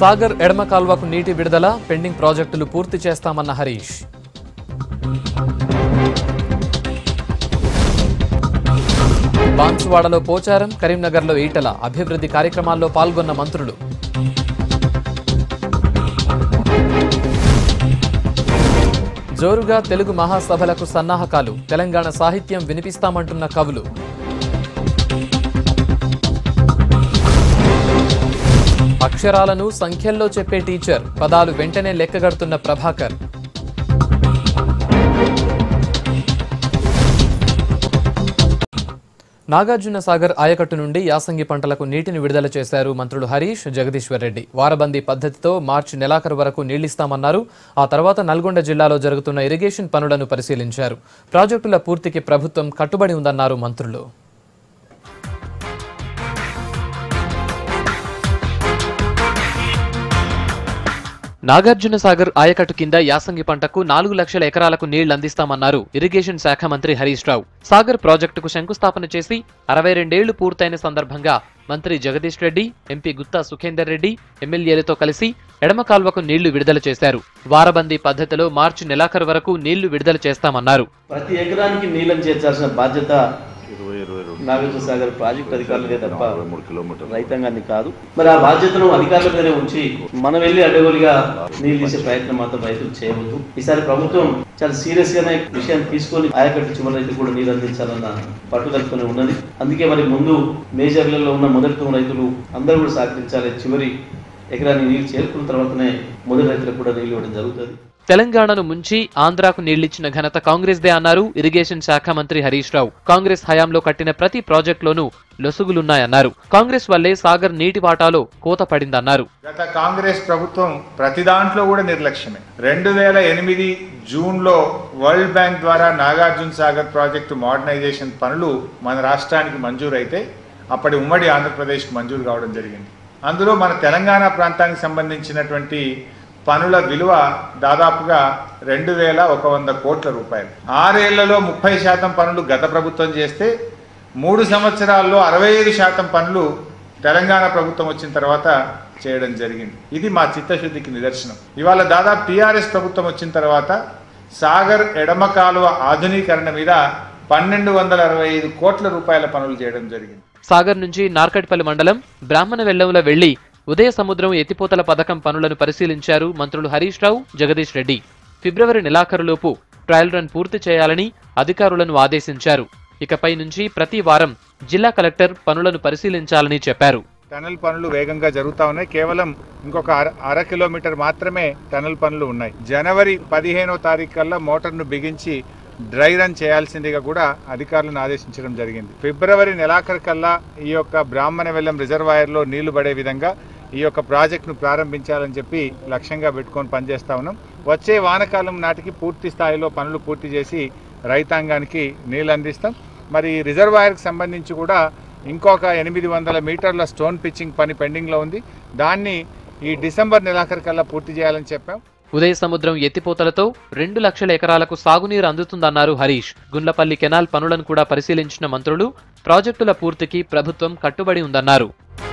సాగర్ ఎడమ కాల్వకు నీటి విడుదల పెండింగ్ ప్రాజెక్టులు పూర్తి చేస్తామన్న హరీష్ బాన్సువాడలో పోచారం కరీంనగర్లో ఈటల అభివృద్ధి కార్యక్రమాల్లో పాల్గొన్న మంత్రులు జోరుగా తెలుగు మహాసభలకు సన్నాహకాలు తెలంగాణ సాహిత్యం వినిపిస్తామంటున్న కవులు అక్షరాలను సంఖ్యల్లో చెప్పే టీచర్ పదాలు వెంటనే లెక్కగడుతున్న ప్రభాకర్ నాగార్జున సాగర్ ఆయకట్టు నుండి యాసంగి పంటలకు నీటిని విడుదల చేశారు మంత్రులు హరీష్ జగదీశ్వర్ రెడ్డి వారబందీ పద్ధతితో మార్చి నెలాఖరు వరకు నీళ్లిస్తామన్నారు ఆ తర్వాత నల్గొండ జిల్లాలో జరుగుతున్న ఇరిగేషన్ పనులను పరిశీలించారు ప్రాజెక్టుల పూర్తికి ప్రభుత్వం కట్టుబడి ఉందన్నారు మంత్రులు నాగార్జున సాగర్ ఆయకట్టు కింద యాసంగి పంటకు నాలుగు లక్షల ఎకరాలకు నీళ్లు అందిస్తామన్నారు ఇరిగేషన్ శాఖ మంత్రి హరీష్ రావు సాగర్ ప్రాజెక్టుకు శంకుస్థాపన చేసి అరవై రెండేళ్లు పూర్తయిన సందర్భంగా మంత్రి జగదీష్ రెడ్డి ఎంపీ గుత్తా సుఖేందర్ రెడ్డి ఎమ్మెల్యేలతో కలిసి ఎడమ కాల్వకు నీళ్లు విడుదల చేశారు వారబందీ పద్ధతిలో మార్చి నెలాఖరు వరకు నీళ్లు విడుదల చేస్తామన్నారు ప్రతి ఎకరానికి నీళ్ళని చేర్చాల్సిన బాధ్యత ఇరవై ఇరవై రెండు నాగార్జున సాగర్ ప్రాజెక్ట్ అధికారులదే తప్ప అరవై మూడు కిలోమీటర్లు రైతాంగాన్ని కాదు మరి ఆ బాధ్యతను అధికారుల మీదనే ఉంచి మనం వెళ్ళి అడ్డగోలుగా నీళ్ళు తీసే ప్రయత్నం మాత్రం రైతులు చేయవద్దు ఈసారి ప్రభుత్వం చాలా సీరియస్ గానే విషయాన్ని తీసుకొని ఆయకట్టు చివరి రైతు కూడా నీరు అందించాలన్న పట్టుదలతోనే ఉన్నది అందుకే మరి ముందు మేజర్లలో ఉన్న మొదటి తరం రైతులు అందరూ కూడా సహకరించాలి చివరి ఎకరానికి నీళ్ళు చేరుకున్న తర్వాతనే మొదటి రైతులకు కూడా నీళ్ళు ఇవ్వడం జరుగుతుంది తెలంగాణను ముంచి ఆంధ్రాకు నీళ్లిచ్చిన ఘనత కాంగ్రెస్దే అన్నారు ఇరిగేషన్ శాఖ మంత్రి హరీష్ రావు కాంగ్రెస్ హయాంలో కట్టిన ప్రతి ప్రాజెక్టులోనూ లొసుగులున్నాయన్నారు కాంగ్రెస్ వల్లే సాగర్ నీటి వాటాలో కోత పడిందన్నారు గత కాంగ్రెస్ ప్రభుత్వం ప్రతి దాంట్లో కూడా నిర్లక్ష్యమే రెండు వేల ఎనిమిది జూన్లో వరల్డ్ బ్యాంక్ ద్వారా నాగార్జున సాగర్ ప్రాజెక్టు మోడర్నైజేషన్ పనులు మన రాష్ట్రానికి మంజూరైతే అప్పటి ఉమ్మడి ఆంధ్రప్రదేశ్కి మంజూరు కావడం జరిగింది అందులో మన తెలంగాణ ప్రాంతానికి సంబంధించినటువంటి పనుల విలువ దాదాపుగా రెండు వేల ఒక వంద కోట్ల రూపాయలు ఆరేళ్లలో ముప్పై శాతం పనులు గత ప్రభుత్వం చేస్తే మూడు సంవత్సరాల్లో అరవై ఐదు శాతం పనులు తెలంగాణ ప్రభుత్వం వచ్చిన తర్వాత చేయడం జరిగింది ఇది మా చిత్తశుద్ధికి నిదర్శనం ఇవాళ దాదాపు టీఆర్ఎస్ ప్రభుత్వం వచ్చిన తర్వాత సాగర్ ఎడమ కాలువ ఆధునీకరణ మీద పన్నెండు వందల అరవై ఐదు కోట్ల రూపాయల పనులు చేయడం జరిగింది సాగర్ నుంచి నార్కట్పల్లి మండలం బ్రాహ్మణ వెల్లంలో వెళ్లి ఉదయ సముద్రం ఎత్తిపోతల పథకం పనులను పరిశీలించారు మంత్రులు హరీష్ రావు జగదీష్ రెడ్డి ఫిబ్రవరి నెలాఖరులోపు ట్రయల్ రన్ పూర్తి చేయాలని అధికారులను ఆదేశించారు ఇకపై నుంచి ప్రతి వారం జిల్లా కలెక్టర్ పనులను పరిశీలించాలని చెప్పారు టనల్ పనులు వేగంగా జరుగుతా ఉన్నాయి కేవలం ఇంకొక అర అర కిలోమీటర్ మాత్రమే టనల్ పనులు ఉన్నాయి జనవరి పదిహేనో తారీఖు కల్లా మోటార్ను బిగించి డ్రై రన్ చేయాల్సిందిగా కూడా అధికారులను ఆదేశించడం జరిగింది ఫిబ్రవరి నెలాఖరు కల్లా ఈ యొక్క బ్రాహ్మణ వెల్లం రిజర్వాయర్లో నీళ్లు పడే విధంగా ఈ యొక్క ప్రాజెక్టును ప్రారంభించాలని చెప్పి లక్ష్యంగా పెట్టుకొని పనిచేస్తా ఉన్నాం వచ్చే వానకాలం నాటికి పూర్తి స్థాయిలో పనులు పూర్తి చేసి రైతాంగానికి నీళ్ళు అందిస్తాం మరి ఈ రిజర్వాయర్కి సంబంధించి కూడా ఇంకొక ఎనిమిది వందల మీటర్ల స్టోన్ పిచ్చింగ్ పని పెండింగ్లో ఉంది దాన్ని ఈ డిసెంబర్ నెలాఖరు కల్లా పూర్తి చేయాలని చెప్పాం ఉదయ సముద్రం ఎత్తిపోతలతో రెండు లక్షల ఎకరాలకు సాగునీరు అందుతుందన్నారు హరీష్ గుండ్లపల్లి కెనాల్ పనులను కూడా పరిశీలించిన మంత్రులు ప్రాజెక్టుల పూర్తికి ప్రభుత్వం కట్టుబడి ఉందన్నారు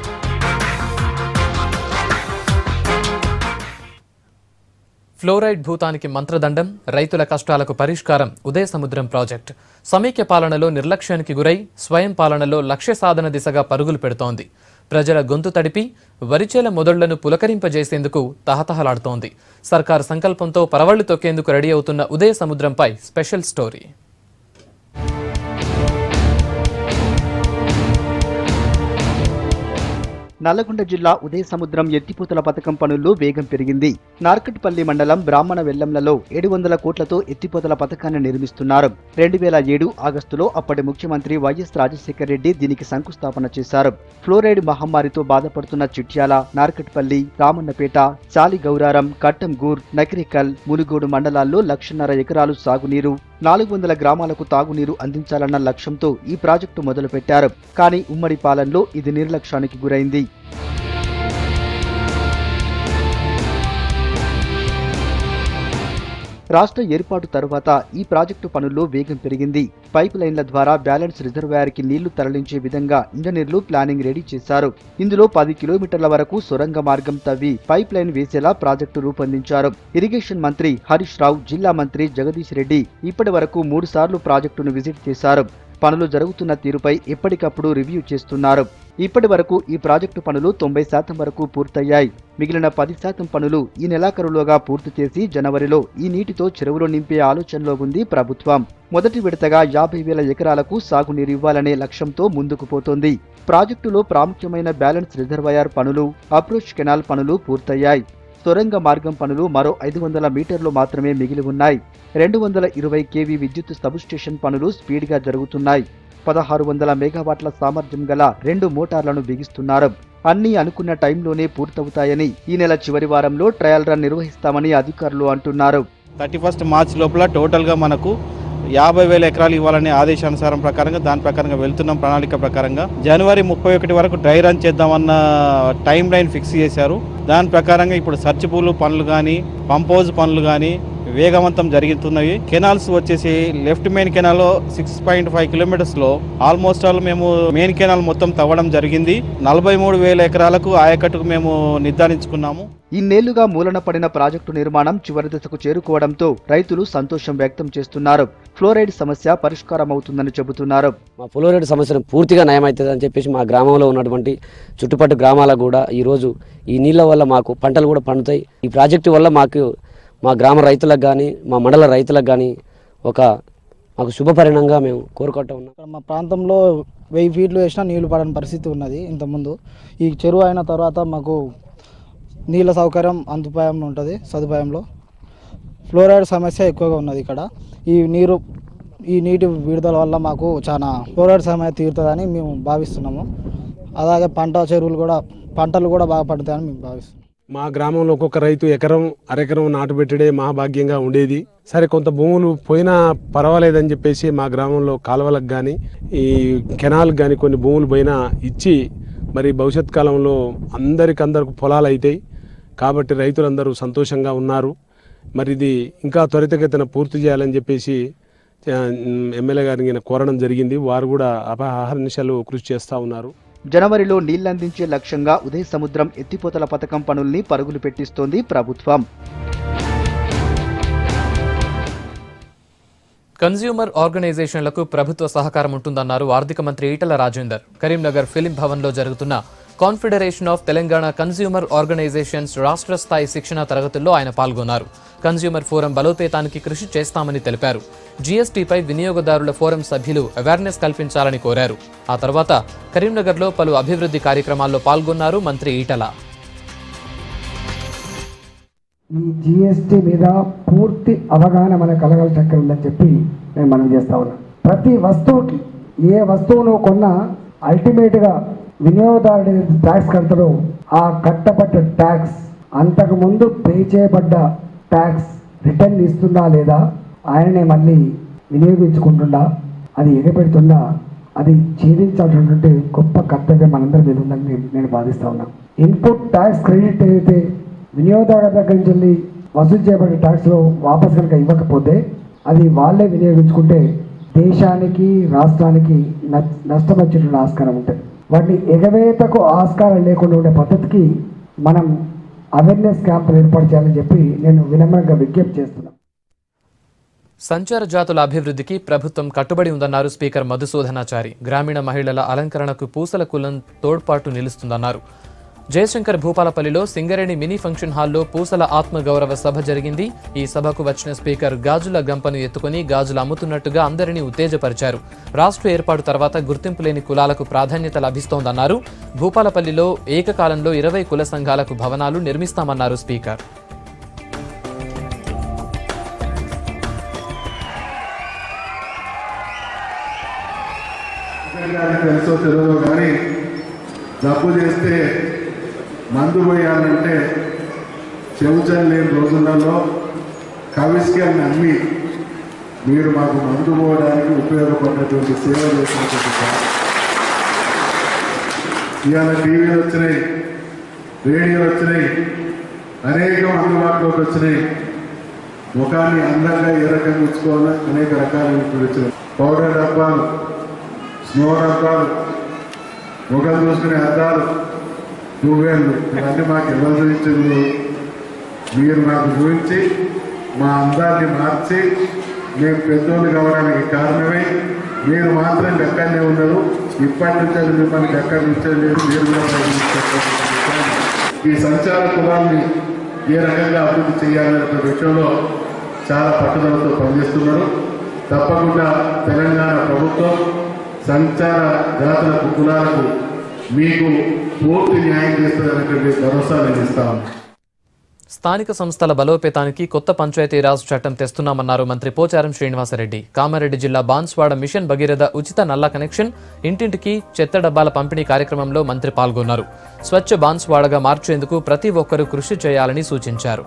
ఫ్లోరైడ్ భూతానికి మంత్రదండం రైతుల కష్టాలకు పరిష్కారం ఉదయ సముద్రం ప్రాజెక్ట్ సమైక్య పాలనలో నిర్లక్ష్యానికి గురై స్వయం పాలనలో లక్ష్య సాధన దిశగా పరుగులు పెడుతోంది ప్రజల గొంతు తడిపి వరిచేల మొదళ్లను పులకరింపజేసేందుకు తహతహలాడుతోంది సర్కార్ సంకల్పంతో పరవళ్లు తొక్కేందుకు రెడీ అవుతున్న ఉదయ సముద్రంపై స్పెషల్ స్టోరీ నల్లగొండ జిల్లా ఉదయ సముద్రం ఎత్తిపోతల పథకం పనుల్లో వేగం పెరిగింది నార్కట్పల్లి మండలం బ్రాహ్మణ వెల్లంలలో ఏడు వందల కోట్లతో ఎత్తిపోతల పథకాన్ని నిర్మిస్తున్నారు రెండు వేల ఏడు ఆగస్టులో అప్పటి ముఖ్యమంత్రి వైఎస్ రాజశేఖర రెడ్డి దీనికి శంకుస్థాపన చేశారు ఫ్లోరైడ్ మహమ్మారితో బాధపడుతున్న చిట్యాల నార్కట్పల్లి రామన్నపేట చాలి గౌరారం కట్టంగూర్ నకిరికల్ మునుగోడు మండలాల్లో లక్షన్నర ఎకరాలు సాగునీరు నాలుగు వందల గ్రామాలకు తాగునీరు అందించాలన్న లక్ష్యంతో ఈ ప్రాజెక్టు మొదలుపెట్టారు కానీ ఉమ్మడి పాలనలో ఇది నిర్లక్ష్యానికి గురైంది రాష్ట్ర ఏర్పాటు తరువాత ఈ ప్రాజెక్టు పనుల్లో వేగం పెరిగింది పైప్ లైన్ల ద్వారా బ్యాలెన్స్ రిజర్వాయర్కి నీళ్లు తరలించే విధంగా ఇంజనీర్లు ప్లానింగ్ రెడీ చేశారు ఇందులో పది కిలోమీటర్ల వరకు సొరంగ మార్గం తవ్వి పైప్ లైన్ వేసేలా ప్రాజెక్టు రూపొందించారు ఇరిగేషన్ మంత్రి హరీష్ రావు జిల్లా మంత్రి జగదీష్ రెడ్డి ఇప్పటి వరకు మూడు సార్లు ప్రాజెక్టును విజిట్ చేశారు పనులు జరుగుతున్న తీరుపై ఎప్పటికప్పుడు రివ్యూ చేస్తున్నారు ఇప్పటి వరకు ఈ ప్రాజెక్టు పనులు తొంభై శాతం వరకు పూర్తయ్యాయి మిగిలిన పది శాతం పనులు ఈ నెలాఖరులోగా పూర్తి చేసి జనవరిలో ఈ నీటితో చెరువులు నింపే ఆలోచనలో ఉంది ప్రభుత్వం మొదటి విడతగా యాభై వేల ఎకరాలకు సాగునీరు ఇవ్వాలనే లక్ష్యంతో ముందుకు పోతోంది ప్రాజెక్టులో ప్రాముఖ్యమైన బ్యాలెన్స్ రిజర్వాయర్ పనులు అప్రోచ్ కెనాల్ పనులు పూర్తయ్యాయి సొరంగ మార్గం పనులు మరో ఐదు వందల మీటర్లు మాత్రమే మిగిలి ఉన్నాయి రెండు వందల ఇరవై కేవీ విద్యుత్ సబ్స్టేషన్ పనులు స్పీడ్గా జరుగుతున్నాయి పదహారు వందల మెగావాట్ల సామర్థ్యం గల రెండు మోటార్లను బిగిస్తున్నారు అన్నీ అనుకున్న టైంలోనే పూర్తవుతాయని ఈ నెల చివరి వారంలో ట్రయల్ రన్ నిర్వహిస్తామని అధికారులు అంటున్నారు థర్టీ ఫస్ట్ మార్చ్ లోపల టోటల్గా మనకు యాభై వేల ఎకరాలు ఇవ్వాలనే ఆదేశానుసారం ప్రకారంగా దాని ప్రకారంగా వెళ్తున్నాం ప్రణాళిక ప్రకారంగా జనవరి ముప్పై ఒకటి వరకు డ్రై రన్ చేద్దామన్న టైం లైన్ ఫిక్స్ చేశారు దాని ప్రకారంగా ఇప్పుడు సర్చ్ పూలు పనులు కానీ పంపోజ్ పనులు కానీ వేగవంతం జరుగుతున్నవి కెనాల్స్ వచ్చేసి left main canal six point five kilometres లో ఆల్మోస్ట్ ఆల్ మేము మెయిన్ కెనాల్ మొత్తం తవ్వడం జరిగింది నలభై మూడు వేల ఎకరాలకు ఆయకట్టుకు మేము నిర్ధారించుకున్నాము ఇన్నేళ్లుగా మూలన పడిన ప్రాజెక్టు నిర్మాణం చివరి దశకు చేరుకోవడంతో రైతులు సంతోషం వ్యక్తం చేస్తున్నారు ఫ్లోరైడ్ సమస్య పరిష్కారమవుతుందని చెబుతున్నారు మా ఫ్లోరైడ్ సమస్యను పూర్తిగా నయమవుతుంది అని చెప్పేసి మా గ్రామంలో ఉన్నటువంటి చుట్టుపక్కల గ్రామాలకు కూడా ఈరోజు ఈ నీళ్ళ వల్ల మాకు పంటలు కూడా పండుతాయి ఈ ప్రాజెక్టు వల్ల మాకు మా గ్రామ రైతులకు కానీ మా మండల రైతులకు కానీ ఒక మాకు శుభపరిణంగా మేము కోరుకుంటూ ఉన్నాం ఇక్కడ మా ప్రాంతంలో వెయ్యి ఫీట్లు వేసినా నీళ్లు పడని పరిస్థితి ఉన్నది ఇంతకుముందు ఈ చెరువు అయిన తర్వాత మాకు నీళ్ళ సౌకర్యం అందుపాయంలో ఉంటుంది సదుపాయంలో ఫ్లోరైడ్ సమస్య ఎక్కువగా ఉన్నది ఇక్కడ ఈ నీరు ఈ నీటి విడుదల వల్ల మాకు చాలా ఫ్లోరైడ్ సమస్య తీరుతుందని మేము భావిస్తున్నాము అలాగే పంట చెరువులు కూడా పంటలు కూడా బాగా పండుతాయని మేము భావిస్తున్నాం మా గ్రామంలో ఒక్కొక్క రైతు ఎకరం అరెకరం నాటు పెట్టడే మహాభాగ్యంగా ఉండేది సరే కొంత భూములు పోయినా పర్వాలేదని చెప్పేసి మా గ్రామంలో కాలువలకు కానీ ఈ కెనాల్కి కానీ కొన్ని భూములు పోయినా ఇచ్చి మరి భవిష్యత్ కాలంలో అందరికందరికి పొలాలు అవుతాయి కాబట్టి రైతులందరూ సంతోషంగా ఉన్నారు మరి ఇది ఇంకా త్వరితగతిన పూర్తి చేయాలని చెప్పేసి ఆ, ఎమ్మెల్యే గారిని నేను కోరడం జరిగింది వారు కూడా అపహార నిమిషాలు కృషి చేస్తూ ఉన్నారు జనవరిలో నీళ్లందించే లక్ష్యంగా ఉదయ సముద్రం ఎత్తిపోతల పథకం పనుల్ని పరుగులు పెట్టిస్తోంది ప్రభుత్వం కన్స్యూమర్ ఆర్గనైజేషన్లకు ప్రభుత్వ సహకారం ఉంటుందన్నారు ఆర్థిక మంత్రి ఈటల రాజేందర్ కరీంనగర్ ఫిలిం భవన్లో జరుగుతున్న confederation of Telangana consumer organisations రాష్ట్ర స్థాయి శిక్షణ తరగతుల్లో ఆయన పాల్గొన్నారు కన్స్యూమర్ ఫోరం బలోపేతానికి కృషి చేస్తామని తెలిపారు జీఎస్టీపై వినియోగదారుల ఫోరం సభ్యులు అవేర్నెస్ కల్పించాలని కోరారు ఆ తర్వాత కరీంనగర్లో పలు అభివృద్ధి కార్యక్రమాల్లో పాల్గొన్నారు మంత్రి ఈటల ఈ జిఎస్టీ మీద పూర్తి అవగాహన మన కలగల చక్కెర ఉందని చెప్పి నేను మనం చేస్తా ఉన్నా ప్రతి వస్తువుకి ఏ వస్తువును కొన్నా అల్టిమేట్గా వినియోగదారుడు ట్యాక్స్ కడతాడో ఆ కట్టబడ్డ ట్యాక్స్ అంతకుముందు పే చేయబడ్డ ట్యాక్స్ రిటర్న్ ఇస్తుందా లేదా ఆయననే మళ్ళీ వినియోగించుకుంటుందా అది ఎగపెడుతుందా అది ఛేదించాల్సినటువంటి గొప్ప కర్తవ్యం మనందరి మీద ఉందని నేను- నేను భావిస్తా ఉన్నా ఇన్పుట్ ట్యాక్స్ క్రెడిట్ ఏదైతే వినియోగదారుల దగ్గర నుంచి వెళ్ళి వసూలు చేయబడిన ట్యాక్స్లో వాపస్ కనుక ఇవ్వకపోతే అది వాళ్ళే వినియోగించుకుంటే దేశానికి రాష్ట్రానికి నచ్- నష్టం వచ్చేటువంటి ఆస్కారం ఉంటుంది వాటిని ఎగవేతకు ఆస్కారం లేకుండా ఉండే పద్ధతికి మనం అవేర్నెస్ క్యాంపులు ఏర్పాటు చేయాలని చెప్పి నేను వినమ్రంగా విజ్ఞప్తి చేస్తున్నాను సంచార జాతుల అభివృద్ధికి ప్రభుత్వం కట్టుబడి ఉందన్నారు స్పీకర్ మధుసూదనాచారి గ్రామీణ మహిళల అలంకరణకు పూసల కులం తోడ్పాటు నిలుస్తుందన్నారు జయశంకర్ భూపాలపల్లిలో సింగరేణి మినీ ఫంక్షన్ హాల్లో పూసల ఆత్మగౌరవ సభ జరిగింది ఈ సభకు వచ్చిన స్పీకర్ గాజుల గంపను ఎత్తుకుని గాజులు అమ్ముతున్నట్టుగా అందరినీ ఉత్తేజపరిచారు రాష్ట్ర ఏర్పాటు తర్వాత గుర్తింపు లేని కులాలకు ప్రాధాన్యత లభిస్తోందన్నారు భూపాలపల్లిలో ఏకకాలంలో ఇరవై కుల సంఘాలకు భవనాలు నిర్మిస్తామన్నారు స్పీకర్ గారికి తెలుసో తెలియదో కానీ జబ్బు చేస్తే మందు పోయాలంటే చెవుచని లేని రోజులలో కవిస్కల్ని అమ్మి మీరు మాకు మందు పోవడానికి ఉపయోగపడినటువంటి సేవ చేసినటువంటి వారు. ఇవాళ టీవీలు వచ్చినాయి రేడియోలు వచ్చినాయి అనేకం అందుబాటులోకి వచ్చినాయి ముఖాన్ని అందంగా ఏ రకంగా ఉంచుకోవాలో అనేక రకాలైనటువంటి వచ్చినాయి పౌడర్ డబ్బాలు స్నో డబ్బాలు ముఖం చూసుకునే అద్దాలు పువ్వేళ్ళు ఇవన్నీ మాకు ఎవరు చూపించింది మీరు నాకు చూపించి మా అందాన్ని మార్చి మేము పెద్దోళ్ళు కావడానికి కారణమే మీరు మాత్రం గక్కడనే ఉన్నారు ఇప్పటి నుంచి అది మిమ్మల్ని గక్కడ ఉంచలేదు మీరు కూడా ప్రయత్నించారు. ఈ సంచార కులాన్ని ఏ రకంగా అభివృద్ధి చేయాలనే విషయంలో చాలా పట్టుదలతో పనిచేస్తున్నారు తప్పకుండా తెలంగాణ ప్రభుత్వం సంచార జాతులకు కులాలకు మీకు పూర్తి న్యాయం చేస్తుందనేటువంటి భరోసా నేను ఇస్తాను స్థానిక సంస్థల బలోపేతానికి కొత్త పంచాయతీరాజ్ చట్టం తెస్తున్నామన్నారు మంత్రి పోచారం శ్రీనివాసరెడ్డి కామారెడ్డి జిల్లా బాన్స్వాడ మిషన్ భగీరథ ఉచిత నల్ల కనెక్షన్ ఇంటింటికి చెత్త డబ్బాల పంపిణీ కార్యక్రమంలో మంత్రి పాల్గొన్నారు స్వచ్ఛ బాన్స్వాడగా మార్చేందుకు ప్రతి ఒక్కరూ కృషి చేయాలని సూచించారు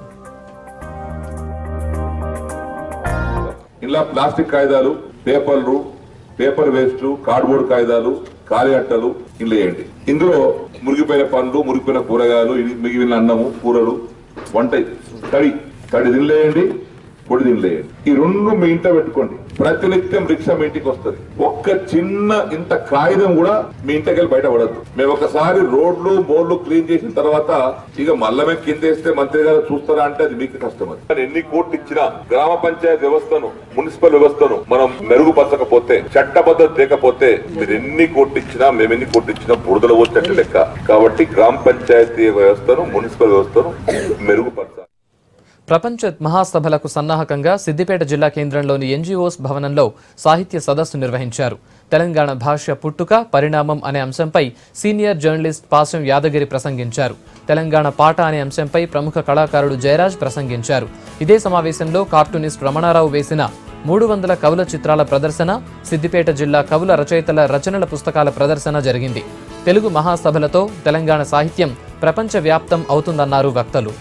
ఇలా ప్లాస్టిక్ కాగితాలు పేపర్లు పేపర్ వేస్ట్ కార్డ్బోర్డ్ కాగితాలు ఖాళీ అట్టలు ఇలా వేయండి ఇందులో మురిగిపోయిన పండ్లు మురిగిపోయిన కూరగాయలు ఇది మిగిలిన అన్నము కూరలు వంట తడి తడి తినలేయండి పొడి తినలేయండి ఈ రెండు మీ ఇంట పెట్టుకోండి ప్రతినిత్యం రిక్షా మీ ఇంటికి వస్తుంది ఒక్క చిన్న ఇంత కాగితం కూడా మీ ఇంటికి వెళ్ళి బయట పడద్దు మేము ఒకసారి రోడ్లు బోర్లు క్లీన్ చేసిన తర్వాత ఇక మల్లమే కింద వేస్తే మంత్రి గారు చూస్తారా అంటే అది మీకు కష్టం అది కానీ ఎన్ని కోట్లు ఇచ్చినా గ్రామ పంచాయతీ వ్యవస్థను మున్సిపల్ వ్యవస్థను మనం మెరుగుపరచకపోతే చట్టబద్ధత లేకపోతే మీరు ఎన్ని కోట్లు ఇచ్చినా మేము ఎన్ని కోట్లు ఇచ్చినా బురదలు వచ్చేట్టు లెక్క కాబట్టి గ్రామ పంచాయతీ వ్యవస్థను మున్సిపల్ వ్యవస్థను మెరుగుపరచాలి ప్రపంచ మహాసభలకు సన్నాహకంగా సిద్దిపేట జిల్లా కేంద్రంలోని ఎన్జీఓస్ భవనంలో సాహిత్య సదస్సు నిర్వహించారు తెలంగాణ భాష పుట్టుక పరిణామం అనే అంశంపై సీనియర్ జర్నలిస్ట్ పాసం యాదగిరి ప్రసంగించారు తెలంగాణ పాట అనే అంశంపై ప్రముఖ కళాకారుడు జయరాజ్ ప్రసంగించారు ఇదే సమావేశంలో కార్టూనిస్ట్ రమణారావు వేసిన మూడు వందల కవుల చిత్రాల ప్రదర్శన సిద్దిపేట జిల్లా కవుల రచయితల రచనల పుస్తకాల ప్రదర్శన జరిగింది తెలుగు మహాసభలతో తెలంగాణ సాహిత్యం ప్రపంచవ్యాప్తం అవుతుందన్నారు వక్తలు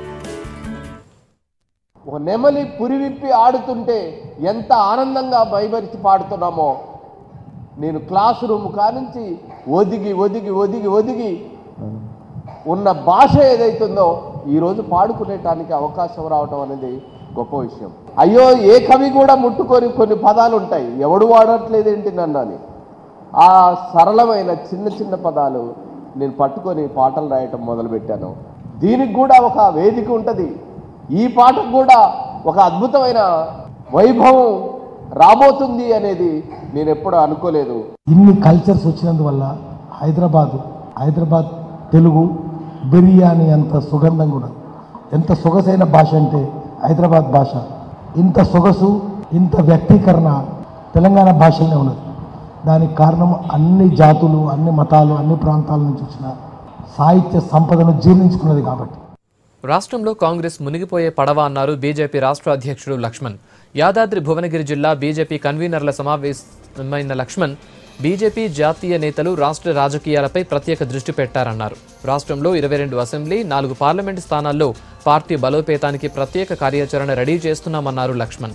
ఒక నెమలి పురివిప్పి ఆడుతుంటే ఎంత ఆనందంగా భయపరిచి పాడుతున్నామో నేను క్లాస్ రూమ్ కానుంచి ఒదిగి ఒదిగి ఒదిగి ఒదిగి ఉన్న భాష ఏదైతుందో ఈరోజు పాడుకునేటానికి అవకాశం రావటం అనేది గొప్ప విషయం అయ్యో ఏ కవి కూడా ముట్టుకొని కొన్ని పదాలు ఉంటాయి ఎవడు వాడట్లేదేంటి నన్ను అని ఆ సరళమైన చిన్న చిన్న పదాలు నేను పట్టుకొని పాటలు రాయటం మొదలుపెట్టాను దీనికి కూడా ఒక వేదిక ఉంటుంది ఈ పాటకు కూడా ఒక అద్భుతమైన వైభవం రాబోతుంది అనేది నేను ఎప్పుడూ అనుకోలేదు ఇన్ని కల్చర్స్ వచ్చినందువల్ల హైదరాబాదు హైదరాబాద్ తెలుగు బిర్యానీ అంత సుగంధం కూడా ఎంత సొగసైన భాష అంటే హైదరాబాద్ భాష ఇంత సొగసు ఇంత వ్యక్తీకరణ తెలంగాణ భాషలోనే ఉన్నది దానికి కారణం అన్ని జాతులు అన్ని మతాలు అన్ని ప్రాంతాల నుంచి వచ్చిన సాహిత్య సంపదను జీర్ణించుకున్నది కాబట్టి రాష్ట్రంలో కాంగ్రెస్ మునిగిపోయే పడవ అన్నారు బీజేపీ రాష్ట్ర అధ్యక్షుడు లక్ష్మణ్ యాదాద్రి భువనగిరి జిల్లా బీజేపీ కన్వీనర్ల సమావేశమైన లక్ష్మణ్ బీజేపీ జాతీయ నేతలు రాష్ట్ర రాజకీయాలపై ప్రత్యేక దృష్టి పెట్టారన్నారు రాష్ట్రంలో ఇరవై రెండు అసెంబ్లీ నాలుగు పార్లమెంటు స్థానాల్లో పార్టీ బలోపేతానికి ప్రత్యేక కార్యాచరణ రెడీ చేస్తున్నామన్నారు లక్ష్మణ్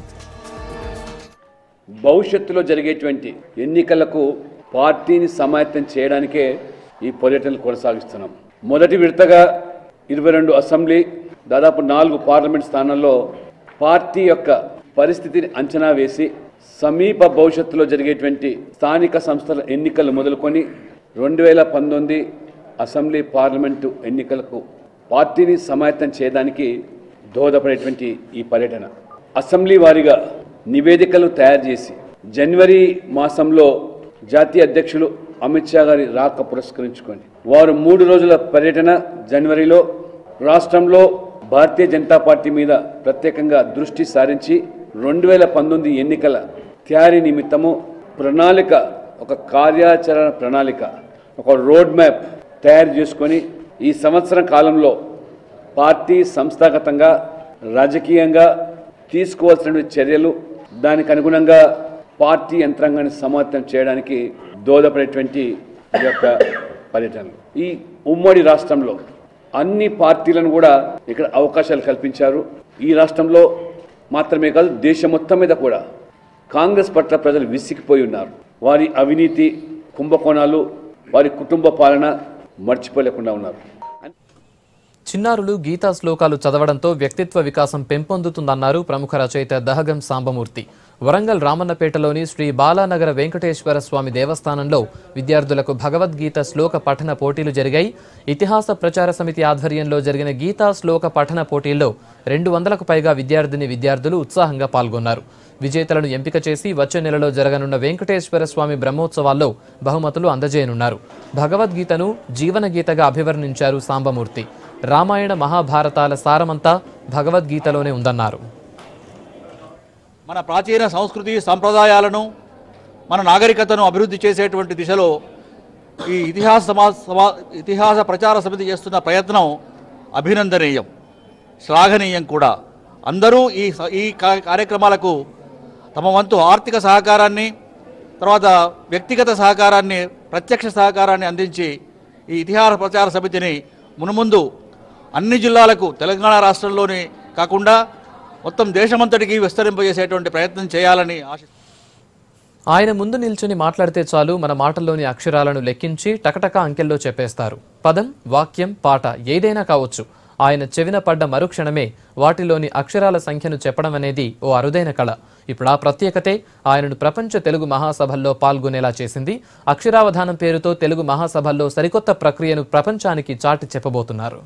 భవిష్యత్తులో జరిగేటువంటి ఎన్నికలకు పార్టీని సమాయత్తం చేయడానికే ఈ పర్యటనలు కొనసాగిస్తున్నాం మొదటి విడతగా ఇరవై రెండు అసెంబ్లీ దాదాపు నాలుగు పార్లమెంట్ స్థానాల్లో పార్టీ యొక్క పరిస్థితిని అంచనా వేసి సమీప భవిష్యత్తులో జరిగేటువంటి స్థానిక సంస్థల ఎన్నికలు మొదలుకొని రెండు వేల పంతొమ్మిది అసెంబ్లీ పార్లమెంటు ఎన్నికలకు పార్టీని సమాయత్తం చేయడానికి దోహదపడేటువంటి ఈ పర్యటన అసెంబ్లీ వారీగా నివేదికలు తయారు చేసి జనవరి మాసంలో జాతీయ అధ్యక్షులు అమిత్ షా గారి రాక పురస్కరించుకొని వారు మూడు రోజుల పర్యటన జనవరిలో రాష్ట్రంలో భారతీయ జనతా పార్టీ మీద ప్రత్యేకంగా దృష్టి సారించి రెండు వేల పంతొమ్మిది ఎన్నికల తయారీ నిమిత్తము ప్రణాళిక ఒక కార్యాచరణ ప్రణాళిక ఒక రోడ్ మ్యాప్ తయారు చేసుకొని ఈ సంవత్సరం కాలంలో పార్టీ సంస్థాగతంగా రాజకీయంగా తీసుకోవాల్సిన చర్యలు దానికి అనుగుణంగా పార్టీ యంత్రాంగాన్ని సమాయత్తం చేయడానికి దోహదపడేటువంటి ఈ యొక్క పర్యటనలు ఈ ఉమ్మడి రాష్ట్రంలో అన్ని పార్టీలను కూడా ఇక్కడ అవకాశాలు కల్పించారు ఈ రాష్ట్రంలో మాత్రమే కాదు దేశం మొత్తం మీద కూడా కాంగ్రెస్ పట్ల ప్రజలు విసిగిపోయి ఉన్నారు వారి అవినీతి కుంభకోణాలు వారి కుటుంబ పాలన మర్చిపోలేకుండా ఉన్నారు చిన్నారులు గీతా శ్లోకాలు చదవడంతో వ్యక్తిత్వ వికాసం పెంపొందుతుందన్నారు ప్రముఖ రచయిత దహగం సాంబమూర్తి వరంగల్ రామన్నపేటలోని శ్రీ బాలానగర వెంకటేశ్వర స్వామి దేవస్థానంలో విద్యార్థులకు భగవద్గీత శ్లోక పఠన పోటీలు జరిగాయి ఇతిహాస ప్రచార సమితి ఆధ్వర్యంలో జరిగిన గీతా శ్లోక పఠన పోటీల్లో రెండు వందలకు పైగా విద్యార్థిని విద్యార్థులు ఉత్సాహంగా పాల్గొన్నారు విజేతలను ఎంపిక చేసి వచ్చే నెలలో జరగనున్న వెంకటేశ్వర స్వామి బ్రహ్మోత్సవాల్లో బహుమతులు అందజేయనున్నారు భగవద్గీతను జీవనగీతగా అభివర్ణించారు సాంబమూర్తి రామాయణ మహాభారతాల సారమంతా భగవద్గీతలోనే ఉందన్నారు మన ప్రాచీన సంస్కృతి సంప్రదాయాలను మన నాగరికతను అభివృద్ధి చేసేటువంటి దిశలో ఈ ఇతిహాస సమా సమా ఇతిహాస ప్రచార సమితి చేస్తున్న ప్రయత్నం అభినందనీయం శ్లాఘనీయం కూడా అందరూ ఈ స- ఈ కా- కార్యక్రమాలకు తమ వంతు ఆర్థిక సహకారాన్ని తర్వాత వ్యక్తిగత సహకారాన్ని ప్రత్యక్ష సహకారాన్ని అందించి ఈ ఇతిహాస ప్రచార సమితిని మునుముందు అన్ని జిల్లాలకు తెలంగాణ రాష్ట్రంలోని కాకుండా మొత్తం దేశమంతటికి విస్తరింపజేసేటువంటి ప్రయత్నం చేయాలని ఆశ ఆయన ముందు నిల్చుని మాట్లాడితే చాలు మన మాటల్లోని అక్షరాలను లెక్కించి టకటక అంకెల్లో చెప్పేస్తారు పదం వాక్యం పాట ఏదైనా కావచ్చు ఆయన చెవిన పడ్డ మరుక్షణమే వాటిలోని అక్షరాల సంఖ్యను చెప్పడం అనేది ఓ అరుదైన కళ ఇప్పుడు ఆ ప్రత్యేకతే ఆయనను ప్రపంచ తెలుగు మహాసభల్లో పాల్గొనేలా చేసింది అక్షరావధానం పేరుతో తెలుగు మహాసభల్లో సరికొత్త ప్రక్రియను ప్రపంచానికి చాటి చెప్పబోతున్నారు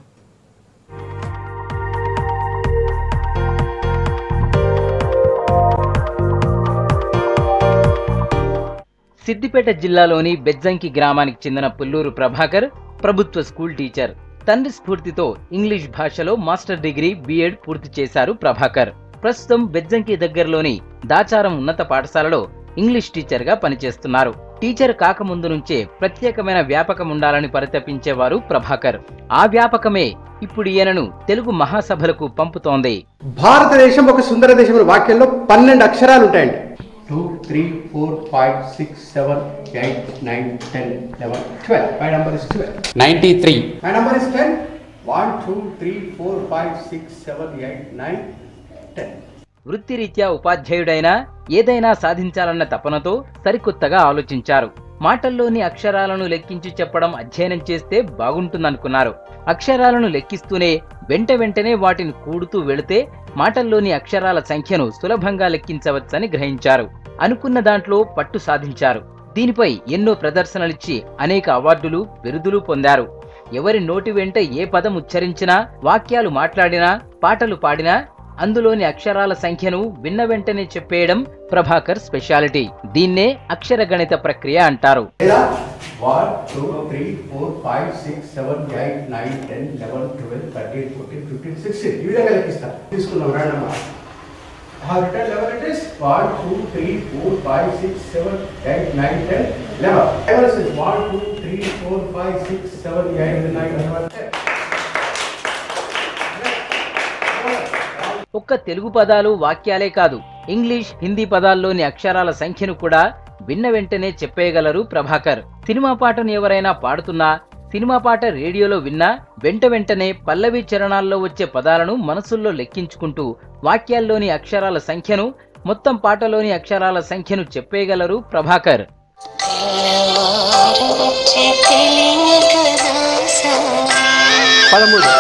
సిద్దిపేట జిల్లాలోని బెజ్జంకి గ్రామానికి చెందిన పుల్లూరు ప్రభాకర్ ప్రభుత్వ స్కూల్ టీచర్ తండ్రి స్ఫూర్తితో ఇంగ్లీష్ భాషలో మాస్టర్ డిగ్రీ బీఎడ్ పూర్తి చేశారు ప్రభాకర్ ప్రస్తుతం బెజ్జంకి దగ్గరలోని దాచారం ఉన్నత పాఠశాలలో ఇంగ్లీష్ టీచర్ గా పనిచేస్తున్నారు టీచర్ కాకముందు నుంచే ప్రత్యేకమైన వ్యాపకం ఉండాలని పరితపించేవారు ప్రభాకర్ ఆ వ్యాపకమే ఇప్పుడు ఈయనను తెలుగు మహాసభలకు పంపుతోంది భారతదేశం ఒక సుందర దేశం అనే వాక్యంలో పన్నెండు అక్షరాలు ఉంటాయండి two three four five six seven eight nine ten eleven twelve my number is twelve ninety three my number is ten one two three four five six seven eight nine ten వృత్తిరీత్యా ఉపాధ్యాయుడైనా ఏదైనా సాధించాలన్న తపనతో సరికొత్తగా ఆలోచించారు మాటల్లోని అక్షరాలను లెక్కించి చెప్పడం అధ్యయనం చేస్తే బాగుంటుందనుకున్నారు అక్షరాలను లెక్కిస్తూనే వెంట వెంటనే వాటిని కూడుతూ వెళితే మాటల్లోని అక్షరాల సంఖ్యను సులభంగా లెక్కించవచ్చని గ్రహించారు అనుకున్న దాంట్లో పట్టు సాధించారు దీనిపై ఎన్నో ప్రదర్శనలిచ్చి అనేక అవార్డులు బిరుదులు పొందారు ఎవరి నోటి వెంట ఏ పదం ఉచ్చరించినా వాక్యాలు మాట్లాడినా పాటలు పాడినా అందులోని అక్షరాల సంఖ్యను విన్న వెంటనే చెప్పేయడం ప్రభాకర్ స్పెషాలిటీ దీన్నే అక్షర గణిత ప్రక్రియ అంటారు లేదా one two three four five six seven eight nine ten eleven twelve thirteen fourteen fifteen sixteen ఈ విధంగా లెక్కిస్తాను తీసుకుందాం రండమ్మా Have written level it is 1, 2, 3, 4, 5, 6, 7, 8, 9, 10, 11. Level is 1, 2, 3, 4, 5, 6, 7, 8, 9, 10. ఒక్క తెలుగు పదాలు వాక్యాలే కాదు ఇంగ్లీష్ హిందీ పదాల్లోని అక్షరాల సంఖ్యను కూడా విన్న వెంటనే చెప్పేయగలరు ప్రభాకర్ సినిమా పాటను ఎవరైనా పాడుతున్నా సినిమా పాట రేడియోలో విన్నా వెంట వెంటనే పల్లవి చరణాల్లో వచ్చే పదాలను మనసుల్లో లెక్కించుకుంటూ వాక్యాల్లోని అక్షరాల సంఖ్యను మొత్తం పాటలోని అక్షరాల సంఖ్యను చెప్పేయగలరు ప్రభాకర్ పదమూడు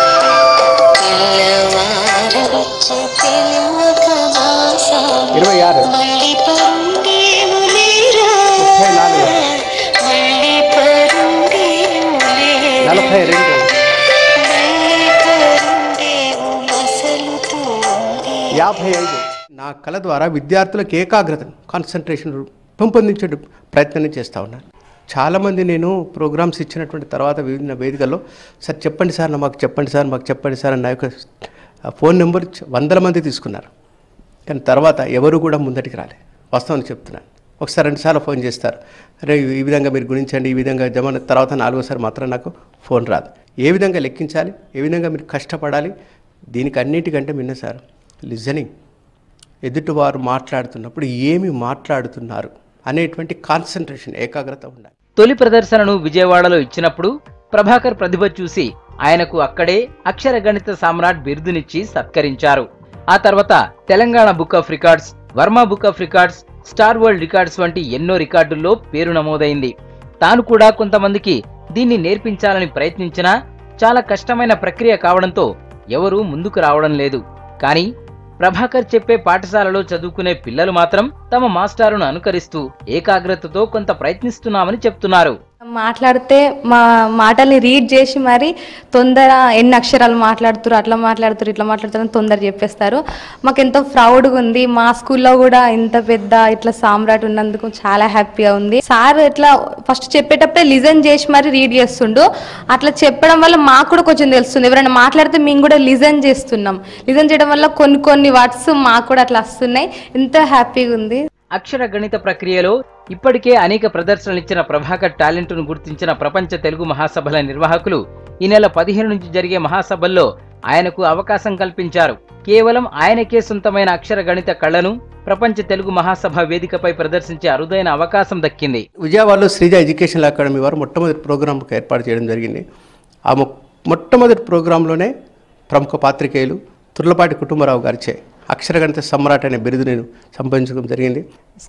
ఇరవై ఆరు ముప్పై నాలుగు నలభై రెండు యాభై ఐదు నా కళ ద్వారా విద్యార్థులకు ఏకాగ్రతను కాన్సన్ట్రేషన్ పెంపొందించే ప్రయత్నం చేస్తూ ఉన్నాను చాలామంది నేను ప్రోగ్రామ్స్ ఇచ్చినటువంటి తర్వాత వివిధ వేదికల్లో సార్ చెప్పండి సార్ నా మాకు చెప్పండి సార్ మాకు చెప్పండి సార్ అని నా యొక్క ఫోన్ నెంబర్ వందల మంది తీసుకున్నారు కానీ తర్వాత ఎవరు కూడా ముందటికి రాలే వాస్తవాన్ని చెప్తున్నాను ఒకసారి రెండుసార్లు ఫోన్ చేస్తారు రే ఈ విధంగా మీరు గురించండి ఈ విధంగా జమ తర్వాత నాలుగోసారి మాత్రం నాకు ఫోన్ రాదు ఏ విధంగా లెక్కించాలి ఏ విధంగా మీరు కష్టపడాలి దీనికి అన్నిటికంటే మిన్న సార్ లిజనింగ్ ఎదుటివారు మాట్లాడుతున్నప్పుడు ఏమి మాట్లాడుతున్నారు అనేటువంటి కాన్సన్ట్రేషన్ ఏకాగ్రత ఉండాలి తొలి ప్రదర్శనను విజయవాడలో ఇచ్చినప్పుడు ప్రభాకర్ ప్రతిభ చూసి ఆయనకు అక్కడే అక్షర గణిత సామ్రాట్ బిరుదునిచ్చి సత్కరించారు ఆ తర్వాత Telangana book of records Varma book of records star world records వంటి ఎన్నో రికార్డుల్లో పేరు నమోదైంది తాను కూడా కొంతమందికి దీన్ని నేర్పించాలని ప్రయత్నించినా చాలా కష్టమైన ప్రక్రియ కావడంతో ఎవరూ ముందుకు రావడం లేదు కానీ ప్రభాకర్ చెప్పే పాఠశాలలో చదువుకునే పిల్లలు మాత్రం తమ మాస్టారును అనుకరిస్తూ ఏకాగ్రతతో కొంత ప్రయత్నిస్తున్నామని చెప్తున్నారు మాట్లాడితే మా మాటల్ని రీడ్ చేసి మరి తొందర ఎన్ని అక్షరాలు మాట్లాడుతారు అట్లా మాట్లాడుతారు ఇట్లా మాట్లాడుతారు తొందర చెప్పేస్తారు మాకు ఎంతో ప్రౌడ్గా ఉంది మా స్కూల్లో కూడా ఇంత పెద్ద ఇట్లా సామ్రాట్ ఉన్నందుకు చాలా హ్యాపీగా ఉంది సార్ ఇట్లా ఫస్ట్ చెప్పేటప్పుడే లిజన్ చేసి మరి రీడ్ చేస్తుండు అట్లా చెప్పడం వల్ల మాకు కూడా కొంచెం తెలుస్తుంది ఎవరైనా మాట్లాడితే మేము కూడా లిజన్ చేస్తున్నాం లిజన్ చేయడం వల్ల కొన్ని కొన్ని వర్డ్స్ మాకు కూడా అట్లా వస్తున్నాయి ఎంతో హ్యాపీగా ఉంది అక్షర గణిత ప్రక్రియలో ఇప్పటికే అనేక ప్రదర్శనలు ఇచ్చిన ప్రభాకర్ టాలెంట్ను గుర్తించిన ప్రపంచ తెలుగు మహాసభల నిర్వాహకులు ఈ నెల పదిహేను నుంచి జరిగే మహాసభల్లో ఆయనకు అవకాశం కల్పించారు కేవలం ఆయనకే సొంతమైన అక్షర గణిత కళను ప్రపంచ తెలుగు మహాసభ వేదికపై ప్రదర్శించే అరుదైన అవకాశం దక్కింది విజయవాడలో శ్రీజ ఎడ్యుకేషనల్ అకాడమీ వారు మొట్టమొదటి ప్రోగ్రాంకి ఏర్పాటు చేయడం జరిగింది ఆ మొ- మొట్టమొదటి ప్రోగ్రాంలోనే ప్రముఖ పాత్రికేయులు తుర్లపాటి కుటుంబరావు గారిచే అక్షరగణిత సమ్రాట్ అనే బిరుదు నేను సంపాదించడం జరిగింది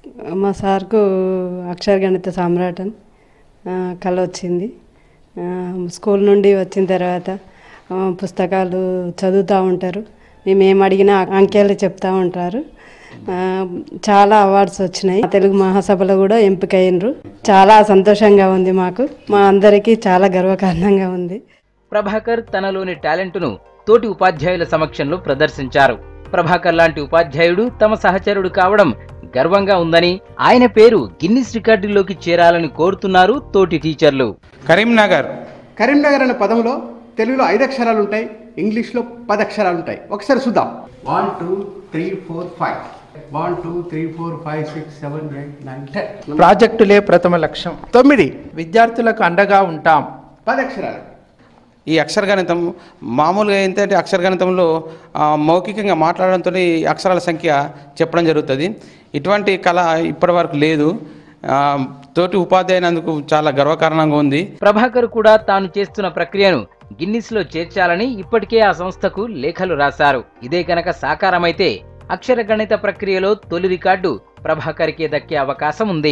మా సార్కు అక్షర గణిత సామ్రాట్ అని ఆ, కళ వచ్చింది ఆ, స్కూల్ నుండి వచ్చిన తర్వాత ఆ, పుస్తకాలు చదువుతూ ఉంటారు మేము ఏం అడిగినా అంకెలు చెప్తూ ఉంటారు ఆ, చాలా అవార్డ్స్ వచ్చినాయి తెలుగు మహాసభలో కూడా ఎంపికయ్యిండ్రు చాలా సంతోషంగా ఉంది మాకు మా అందరికీ చాలా గర్వకారణంగా ఉంది ప్రభాకర్ తనలోని టాలెంటును తోటి ఉపాధ్యాయుల సమక్షంలో ప్రదర్శించారు ప్రభాకర్ లాంటి ఉపాధ్యాయుడు తమ సహచరుడు కావడం గర్వంగా ఉందని ఆయన పేరు గిన్నిస్ రికార్డుల్లోకి చేరాలని కోరుతున్నారు తోటి టీచర్లు కరీంనగర్ కరీంనగర్ అనే పదంలో తెలుగులో ఐదు అక్షరాలు ఉంటాయి ఇంగ్లీష్లో పది అక్షరాలు ఉంటాయి ఒకసారి చూద్దాం one two three four five one two three four five six seven eight nine ten ప్రాజెక్టులే ప్రథమ లక్ష్యం తొమ్మిది విద్యార్థులకు అండగా ఉంటాం పది అక్షరాలు ఈ అక్షరగణితం మామూలుగా ఏంటంటే అక్షరగణితంలో ఆ, మౌఖికంగా మాట్లాడడంతో అక్షరాల సంఖ్య చెప్పడం జరుగుతుంది ఇటువంటి కళ ఇప్పటివరకు లేదు ఆ, తోటి ఉపాధ్యాయునందుకు చాలా గర్వకారణంగా ఉంది ప్రభాకర్ కూడా తాను చేస్తున్న ప్రక్రియను గిన్నిస్ లో చేర్చాలని ఇప్పటికే ఆ సంస్థకు లేఖలు రాశారు ఇదే కనుక సాకారమైతే అక్షర గణిత ప్రక్రియలో తొలి రికార్డు ప్రభాకర్కే దక్కే అవకాశం ఉంది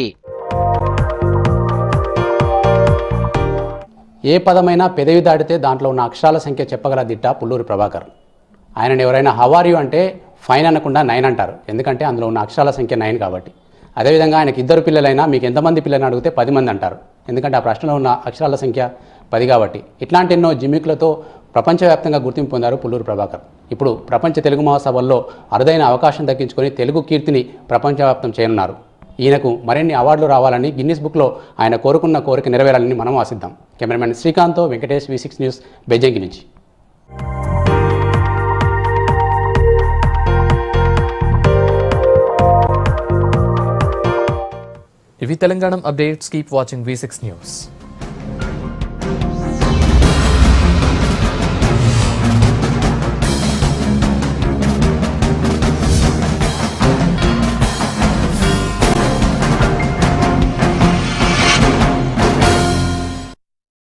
ఏ పదమైనా పెదవి దాటితే దాంట్లో ఉన్న అక్షరాల సంఖ్య చెప్పగల దిట్ట పుల్లూరి ప్రభాకర్ ఆయనని ఎవరైనా హవార్యు అంటే ఫైన్ అనకుండా నైన్ అంటారు ఎందుకంటే అందులో ఉన్న అక్షరాల సంఖ్య నైన్ కాబట్టి అదేవిధంగా ఆయనకి ఇద్దరు పిల్లలైనా మీకు ఎంతమంది పిల్లలని అడిగితే పది మంది అంటారు ఎందుకంటే ఆ ప్రశ్నలో ఉన్న అక్షరాల సంఖ్య పది కాబట్టి ఇట్లాంటి ఎన్నో జిమ్మికులతో ప్రపంచవ్యాప్తంగా గుర్తింపు పొందారు పుల్లూరు ప్రభాకర్ ఇప్పుడు ప్రపంచ తెలుగు మహాసభల్లో అరుదైన అవకాశం దక్కించుకొని తెలుగు కీర్తిని ప్రపంచవ్యాప్తం చేయనున్నారు ఈయనకు మరిన్ని అవార్డులు రావాలని గిన్నిస్ బుక్లో ఆయన కోరుకున్న కోరిక నెరవేరాలని మనం ఆశిద్దాం కెమెరామెన్ శ్రీకాంత్తో Venkatesh V six news Bejjanki నుంచి ఇవి Telangana updates keep watching V six news